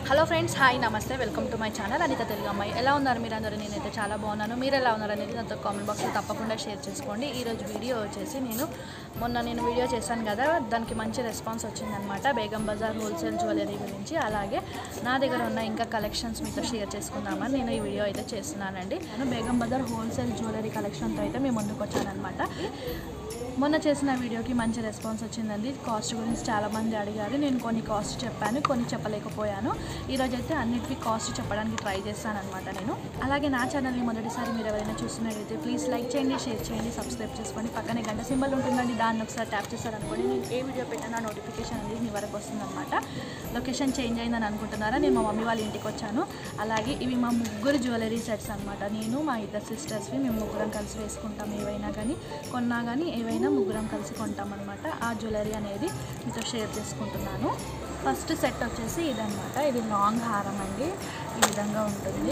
hello friends hi నమస్తే welcome to my channel Anitha Telugu అమ్మాయి ఎలా ఉన్నారు మీరు అందరూ నేనైతే చాలా బాగున్నాను మీరు ఎలా ఉన్నారు అనేది నాతో కామెంట్ బాక్స్లో తప్పకుండా షేర్ చేసుకోండి ఈరోజు వీడియో వచ్చేసి నేను మొన్న నేను వీడియో చేశాను కదా దానికి మంచి రెస్పాన్స్ వచ్చిందనమాట బేగం బజార్ హోల్సేల్ జ్యువెలరీ గురించి అలాగే నా దగ్గర ఉన్న ఇంకా కలెక్షన్స్ మీతో షేర్ చేసుకుందామని నేను ఈ వీడియో అయితే చేస్తున్నానండి నేను బేగం బజార్ హోల్సేల్ జ్యువెలరీ కలెక్షన్తో అయితే మేము ముందుకు వచ్చానమాట మొన్న చేసిన వీడియోకి మంచి రెస్పాన్స్ వచ్చిందండి కాస్ట్ గురించి చాలామంది అడిగారు నేను కొన్ని కాస్ట్ చెప్పాను కొన్ని చెప్పలేకపోయాను ఈరోజు అయితే అన్నిటికీ కాస్ట్ చెప్పడానికి ట్రై చేస్తాను అనమాట నేను అలాగే నా ఛానల్ని మొదటిసారి మీరు ఎవరైనా చూస్తున్నట్టయితే ప్లీజ్ లైక్ చేయండి షేర్ చేయండి సబ్స్క్రైబ్ చేసుకోండి పక్కనే గంట సింబల్ ఉంటుందండి దాన్ని ఒకసారి ట్యాప్ చేస్తారనుకోండి నేను ఏ వీడియో పెట్టినా నోటిఫికేషన్ అనేది మీ వరకు వస్తుందన్నమాట లొకేషన్ చేంజ్ అయిందని అనుకుంటున్నారా నేను మా మమ్మీ వాళ్ళ ఇంటికి వచ్చాను అలాగే ఇవి మా ముగ్గురు జ్యువెలరీ సెట్స్ అనమాట నేను మా ఇద్దరు సిస్టర్స్వి మేము ముగ్గురం కలిసి వేసుకుంటాం ఏవైనా కానీ కొన్నా కానీ ఏవైనా ముగ్గురం కలిసి కొంటాం అనమాట ఆ జ్యువెలరీ అనేది మీతో షేర్ చేసుకుంటున్నాను ఫస్ట్ సెట్ వచ్చేసి ఇదనమాట ఇది లాంగ్ హారం అండి ఈ విధంగా ఉంటుంది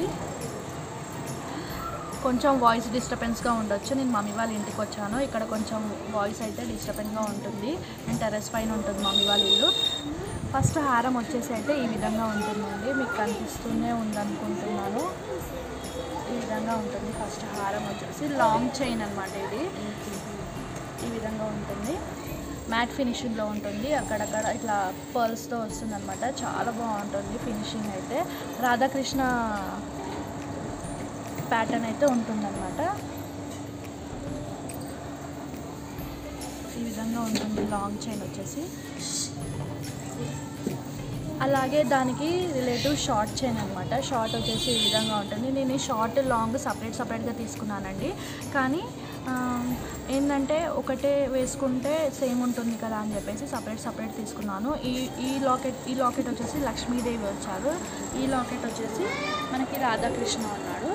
కొంచెం వాయిస్ డిస్టర్బెన్స్గా ఉండొచ్చు నేను మమ్మీ వాళ్ళ ఇంటికి వచ్చాను ఇక్కడ కొంచెం వాయిస్ అయితే డిస్టర్బెన్స్గా ఉంటుంది నేను టెర్రస్ పైన ఉంటుంది మమ్మీ వాళ్ళ ఇల్లు ఫస్ట్ హారం వచ్చేసి అయితే ఈ విధంగా ఉంటుందండి మీకు కనిపిస్తూనే ఉందనుకుంటున్నాను ఈ విధంగా ఉంటుంది ఫస్ట్ హారం వచ్చేసి లాంగ్ చైన్ అనమాట ఇది ఈ విధంగా ఉంటుంది మ్యాట్ ఫినిషింగ్లో ఉంటుంది అక్కడక్కడ ఇట్లా పర్ల్స్తో వస్తుంది అనమాట చాలా బాగుంటుంది ఫినిషింగ్ అయితే రాధాకృష్ణ ప్యాటర్న్ అయితే ఉంటుందన్నమాట ఈ విధంగా ఉంటుంది లాంగ్ చైన్ వచ్చేసి అలాగే దానికి రిలేటివ్ షార్ట్ చైన్ అనమాట షార్ట్ వచ్చేసి ఈ విధంగా ఉంటుంది నేను ఈ షార్ట్ లాంగ్ సపరేట్ సపరేట్గా తీసుకున్నానండి కానీ ఆ, ఏంటంటే ఒకటే వేసుకుంటే సేమ్ ఉంటుంది కదా అని చెప్పేసి సపరేట్ సపరేట్ తీసుకున్నాను ఈ ఈ లాకెట్ ఈ లాకెట్ వచ్చేసి లక్ష్మీదేవి వచ్చారు ఈ లాకెట్ వచ్చేసి మనకి రాధాకృష్ణ ఉన్నాడు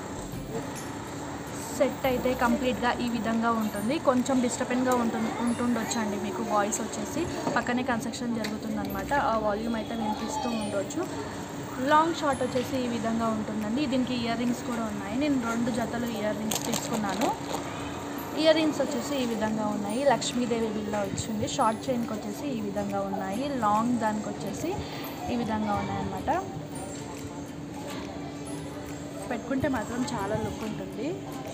సెట్ అయితే కంప్లీట్గా ఈ విధంగా ఉంటుంది కొంచెం డిస్టర్బెన్గా ఉంటుంది ఉంటుండొచ్చండి మీకు వాయిస్ వచ్చేసి పక్కనే కన్స్ట్రక్షన్ జరుగుతుందన్నమాట ఆ వాల్యూమ్ అయితే వినిపిస్తూ ఉండొచ్చు లాంగ్ షార్ట్ వచ్చేసి ఈ విధంగా ఉంటుందండి దీనికి ఇయర్ రింగ్స్ కూడా ఉన్నాయి నేను రెండు జతలు ఇయర్ రింగ్స్ తీసుకున్నాను ఇయర్ రింగ్స్ వచ్చేసి ఈ విధంగా ఉన్నాయి లక్ష్మీదేవి బిల్ల వచ్చింది షార్ట్ చైన్కి వచ్చేసి ఈ విధంగా ఉన్నాయి లాంగ్ దానికి వచ్చేసి ఈ విధంగా ఉన్నాయన్నమాట పెట్టుకుంటే మాత్రం చాలా లుక్ ఉంటుంది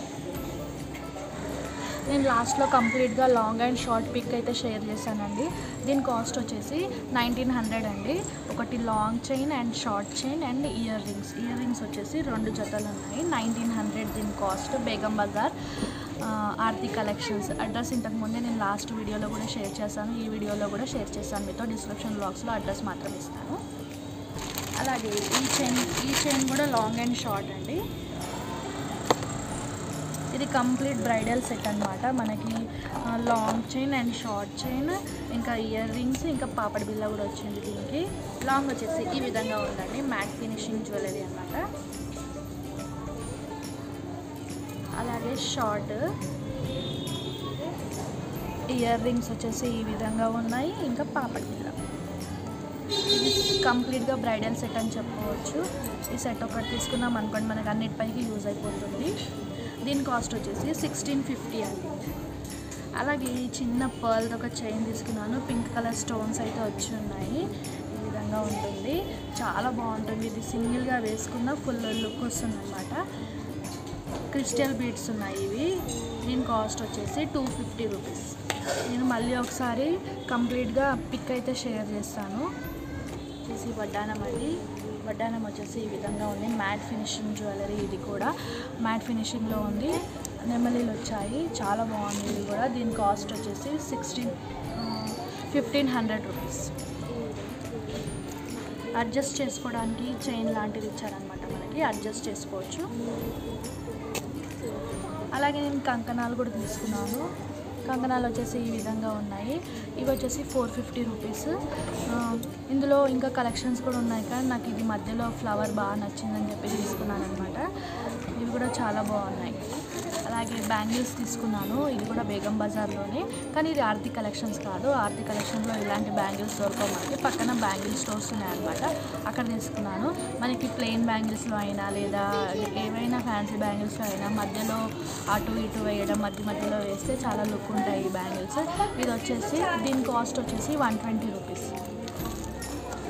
నేను లాస్ట్లో కంప్లీట్గా లాంగ్ అండ్ షార్ట్ పిక్ అయితే షేర్ చేశానండి దీని కాస్ట్ వచ్చేసి నైన్టీన్ హండ్రెడ్ అండి ఒకటి long chain and short chain and earrings earrings వచ్చేసి రెండు జతలు ఉన్నాయి నైన్టీన్ హండ్రెడ్ దీని కాస్ట్ బేగం బజార్ ఆ, ఆర్తి కలెక్షన్స్ అడ్రస్ ఇంతకు ముందే నేను లాస్ట్ వీడియోలో కూడా షేర్ చేశాను ఈ వీడియోలో కూడా షేర్ చేశాను మీతో డిస్క్రిప్షన్ బాక్స్లో అడ్రస్ మాత్రం ఇస్తాను అలాగే ఈ చైన్ ఈ చైన్ కూడా లాంగ్ అండ్ షార్ట్ అండి ఇది కంప్లీట్ బ్రైడల్ సెట్ అన్నమాట మనకి ఆ, long chain and short chain ఇంకా ఇయర్ రింగ్స్ ఇంకా పాపడి బిల్ల కూడా వచ్చింది దీనికి లాంగ్ వచ్చేసి ఈ విధంగా ఉందండి మ్యాట్ ఫినిషింగ్ జ్యువెలరీ అన్నమాట అలాగే షార్ట్ ఇయర్ రింగ్స్ వచ్చేసి ఈ విధంగా ఉన్నాయి ఇంకా పాపడి బిల్ల ఇది కంప్లీట్గా బ్రైడల్ సెట్ అని చెప్పుకోవచ్చు ఈ సెట్ ఒకటి తీసుకున్నాం అనుకోండి మనకి అన్నిటిపైకి యూజ్ అయిపోతుంది దీని కాస్ట్ వచ్చేసి సిక్స్టీన్ ఫిఫ్టీ అండి అలాగే ఈ చిన్న పర్ల్ ఒక చైన్ తీసుకున్నాను పింక్ కలర్ స్టోన్స్ అయితే వచ్చి ఉన్నాయి ఈ విధంగా ఉంటుంది చాలా బాగుంటుంది ఇది సింగిల్గా వేసుకున్న ఫుల్ లుక్ వస్తుంది అనమాట క్రిస్టల్ బీడ్స్ ఉన్నాయి ఇవి దీని కాస్ట్ వచ్చేసి టూ ఫిఫ్టీ రూపీస్ నేను మళ్ళీ ఒకసారి కంప్లీట్గా పిక్ అయితే షేర్ చేస్తాను వచ్చేసి వడ్డానం అండి వడ్డానం వచ్చేసి ఈ విధంగా ఉంది మ్యాట్ ఫినిషింగ్ జ్యువెలరీ ఇది కూడా మ్యాట్ ఫినిషింగ్లో ఉంది నెమలీలు వచ్చాయి చాలా బాగుంది ఇది కూడా దీని కాస్ట్ వచ్చేసి sixteen fifteen hundred rupees adjust చేసుకోవడానికి చైన్ లాంటిది ఇచ్చారనమాట మనకి అడ్జస్ట్ చేసుకోవచ్చు అలాగే నేను కంకణాలు కూడా తీసుకున్నాను కంకణాలు వచ్చేసి ఈ విధంగా ఉన్నాయి ఇవి వచ్చేసి ఫోర్ ఫిఫ్టీ రూపీస్ ఆ, ఇందులో ఇంకా కలెక్షన్స్ కూడా ఉన్నాయి కానీ నాకు ఇది మధ్యలో ఫ్లవర్ బాగా నచ్చిందని చెప్పి తీసుకున్నాను అనమాట ఇవి కూడా చాలా బాగున్నాయి అలాగే బ్యాంగిల్స్ తీసుకున్నాను ఇది కూడా బేగం బజార్లోనే కానీ ఇది ఆర్తి కలెక్షన్స్ కాదు ఆర్తి కలెక్షన్లో ఇలాంటి బ్యాంగిల్స్ దొరకవు మనకి పక్కన బ్యాంగిల్ స్టోర్స్ ఉన్నాయన్నమాట అక్కడ తీసుకున్నాను మనకి ప్లెయిన్ బ్యాంగిల్స్లో అయినా లేదా ఏవైనా ఫ్యాన్సీ బ్యాంగిల్స్లో అయినా మధ్యలో అటు ఇటు వేయడం మధ్య మధ్యలో వేస్తే చాలా లుక్ ఉంటాయి ఈ బ్యాంగిల్స్ ఇది వచ్చేసి దీని కాస్ట్ వచ్చేసి వన్ ట్వంటీ రూపీస్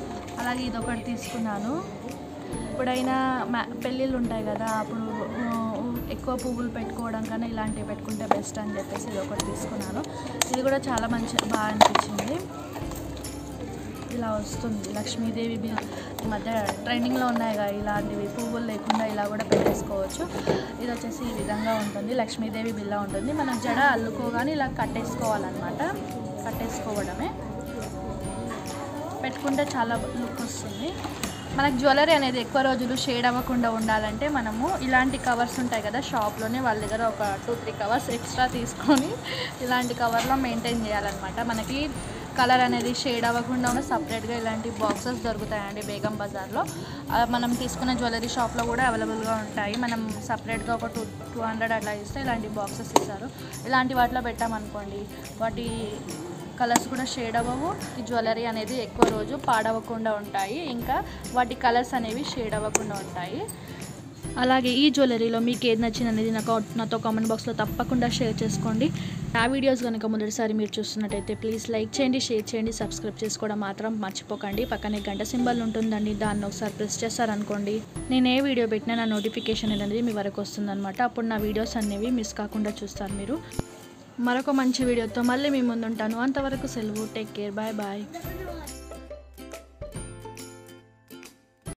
అలాగే ఇదొకటి తీసుకున్నాను ఎప్పుడైనా మ్యా పెళ్ళిళ్ళు ఉంటాయి కదా అప్పుడు ఆ, ఎక్కువ పువ్వులు పెట్టుకోవడం కన్నా ఇలాంటివి పెట్టుకుంటే బెస్ట్ అని చెప్పేసి ఇది ఒకటి తీసుకున్నాను ఇది కూడా చాలా మంచి బాగా అనిపించింది ఇలా వస్తుంది లక్ష్మీదేవి బి- ఈ మధ్య ట్రెండింగ్లో ఉన్నాయి కదా ఇలాంటివి పువ్వులు లేకుండా ఇలా కూడా పెట్టేసుకోవచ్చు ఇది వచ్చేసి ఈ విధంగా ఉంటుంది లక్ష్మీదేవి బిల్ల ఉంటుంది మనం జడ అల్లుకోగానే ఇలా కట్టేసుకోవాలన్నమాట కట్టేసుకోవడమే పెట్టుకుంటే చాలా లుక్ వస్తుంది మనకు జ్యువెలరీ అనేది ఎక్కువ రోజులు షేడ్ అవ్వకుండా ఉండాలంటే మనము ఇలాంటి కవర్స్ ఉంటాయి కదా షాప్లోనే వాళ్ళ దగ్గర ఒక టూ త్రీ కవర్స్ ఎక్స్ట్రా తీసుకొని ఇలాంటి కవర్లో మెయింటైన్ చేయాలన్నమాట మనకి కలర్ అనేది షేడ్ అవ్వకుండా ఉన్న సపరేట్గా ఇలాంటి బాక్సెస్ దొరుకుతాయండి బేగం బజార్లో ఆ, మనం తీసుకున్న జ్యువెలరీ షాప్లో కూడా అవైలబుల్గా ఉంటాయి మనం సపరేట్గా ఒక టూ టూ హండ్రెడ్ అట్లా ఇస్తే ఇలాంటి బాక్సెస్ ఇస్తారు ఇలాంటి వాటిలో పెట్టామనుకోండి వాటి కలర్స్ కూడా షేడ్ అవ్వవు ఈ జ్యువెలరీ అనేది ఎక్కువ రోజు పాడవకుండా ఉంటాయి ఇంకా వాటి కలర్స్ అనేవి షేడ్ అవ్వకుండా ఉంటాయి అలాగే ఈ జ్యువెలరీలో మీకు ఏది నచ్చింది అనేది నాకు నాతో కామెంట్ బాక్స్లో తప్పకుండా షేర్ చేసుకోండి ఆ వీడియోస్ కనుక మొదటిసారి మీరు చూస్తున్నట్టయితే ప్లీజ్ లైక్ చేయండి షేర్ చేయండి సబ్స్క్రైబ్ చేసుకోవడం మాత్రం మర్చిపోకండి పక్కనే గంట సింబల్ ఉంటుందండి దాన్ని ఒకసారి ప్రెస్ చేస్తారనుకోండి నేను ఏ వీడియో పెట్టినా నా నోటిఫికేషన్ అనేది మీ వరకు వస్తుందన్నమాట అప్పుడు నా వీడియోస్ అనేవి మిస్ కాకుండా చూస్తారు మీరు మరొక మంచి వీడియోతో మళ్ళీ మీ ముందుంటాను అంతవరకు సెలవు టేక్ కేర్ బాయ్ బాయ్